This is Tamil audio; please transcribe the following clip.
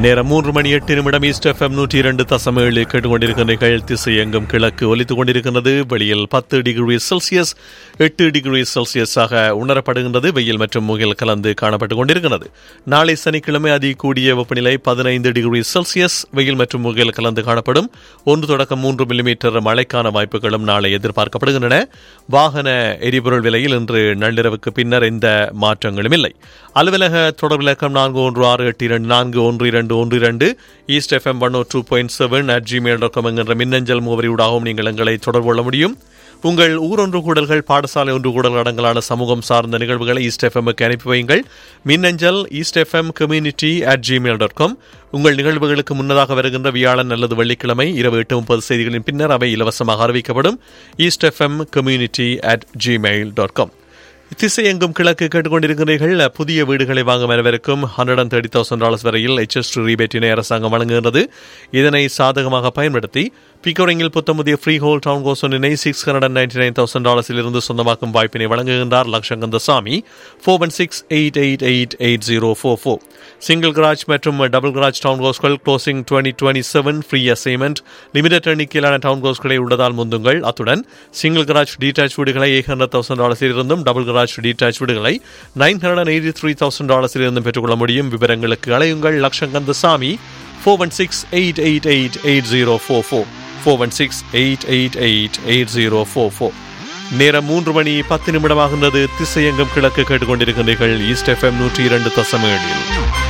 நேரம் மூன்று மணி எட்டு நிமிடம் ஈஸ்ட் எஃப்எம் நூற்றி இரண்டு தசம் ஏழு கேட்டுக்கொண்டிருக்கிறீர்கள் திசை எங்கும் கிழக்கு ஒலித்துக் கொண்டிருக்கிறது வெளியில் பத்து டிகிரி செல்சியஸ் எட்டு டிகிரி செல்சியஸாக உணரப்படுகின்றது வெயில் மற்றும் முகில் கலந்து காணப்பட்டுக் கொண்டிருக்கிறது நாளை சனிக்கிழமை அதி கூடிய வெப்பநிலை பதினைந்து டிகிரி செல்சியஸ் வெயில் மற்றும் முகில் கலந்து காணப்படும் ஒன்று தொடக்கம் மூன்று மில்லிமீட்டர் மழைக்கான வாய்ப்புகளும் நாளை எதிர்பார்க்கப்படுகின்றன வாகன எரிபொருள் விலையில் இன்று நள்ளிரவுக்கு பின்னர் எந்த மாற்றங்களும் இல்லை அலுவலக தொடர் விளக்கம் நான்கு ஒன்று ஆறு எட்டு இரண்டு நான்கு ஒன்று இரண்டு ஒன்று இரண்டு East FM one o two point seven at Gmail dot com என்கின்ற மின்னஞ்சல் முகவரியூடாகவும் நீங்கள் எங்களை தொடர்பு கொள்ள முடியும் உங்கள் ஊர் ஒன்று கூடல்கள் பாடசாலை ஒன்று கூடல் அடங்கலான சமூகம் சார்ந்த நிகழ்வுகளை ஈஸ்ட் எஃப்எம்க்கு அனுப்பி வையுங்கள் மின்னஞ்சல் east FM community at Gmail dot com உங்கள் நிகழ்வுகளுக்கு முன்னதாக வருகின்ற வியாழன் அல்லது வெள்ளிக்கிழமை இரவு எட்டு முப்பது செய்திகளின் பின்னர் அவை இலவசமாக அறிவிக்கப்படும் east FM community at Gmail dot com திசை எங்கும் கிழக்கு கேட்டுக்கொண்டிருக்கிறீர்கள் புதிய வீடுகளை வாங்கும் அனைவருக்கும் hundred and thirty thousand dollars வரையில் எச்எஸ் ரீபேட்டினை அரசாங்கம் வழங்குகிறது இதனை சாதகமாக பயன்படுத்தி பிக்கோரிங்கில் புத்தமுதிய ஃப்ரீ ஹோல் டவுன் கோசோனினை six hundred and ninety nine thousand டாலர்ஸில் இருந்து சொந்தமாக்கும் வாய்ப்பினை வழங்குகின்றார் லக்ஷங்கந்த சாமி four one six eight eight eight eight zero four four single garage மற்றும் டபுள் கிராஜ் டவுன் கோஸ்கள் closing twenty twenty seven free assignment limited எண்ணிக்கையிலான டவுன் கோஸ்களை உள்ளதால் முந்துங்கள் அத்துடன் சிங்கிள் கிராஜ் டீடாச் வீடுகளை எயிட் ஹண்ட்ரட் தௌசண்ட் டாலர்ஸில் இருந்தும் டபுள் கராஜ் டீடாச் வீடுகளை nine hundred and eighty three thousand டாலர்ஸில் இருந்தும் பெற்றுக்கொள்ள முடியும் விவரங்களுக்கு அலையுங்கள் லக்ஷங்கந்த சாமி four one six eight eight eight eight zero four four four one six eight eight eight eight zero four four நேரம் மூன்று மணி பத்து நிமிடமாகின்றது திசையங்கம் கிழக்கு கேட்டுக்கொண்டிருக்கின்றீர்கள் ஈஸ்ட் எஃப்எம் நூற்றி இரண்டு தசமேழில்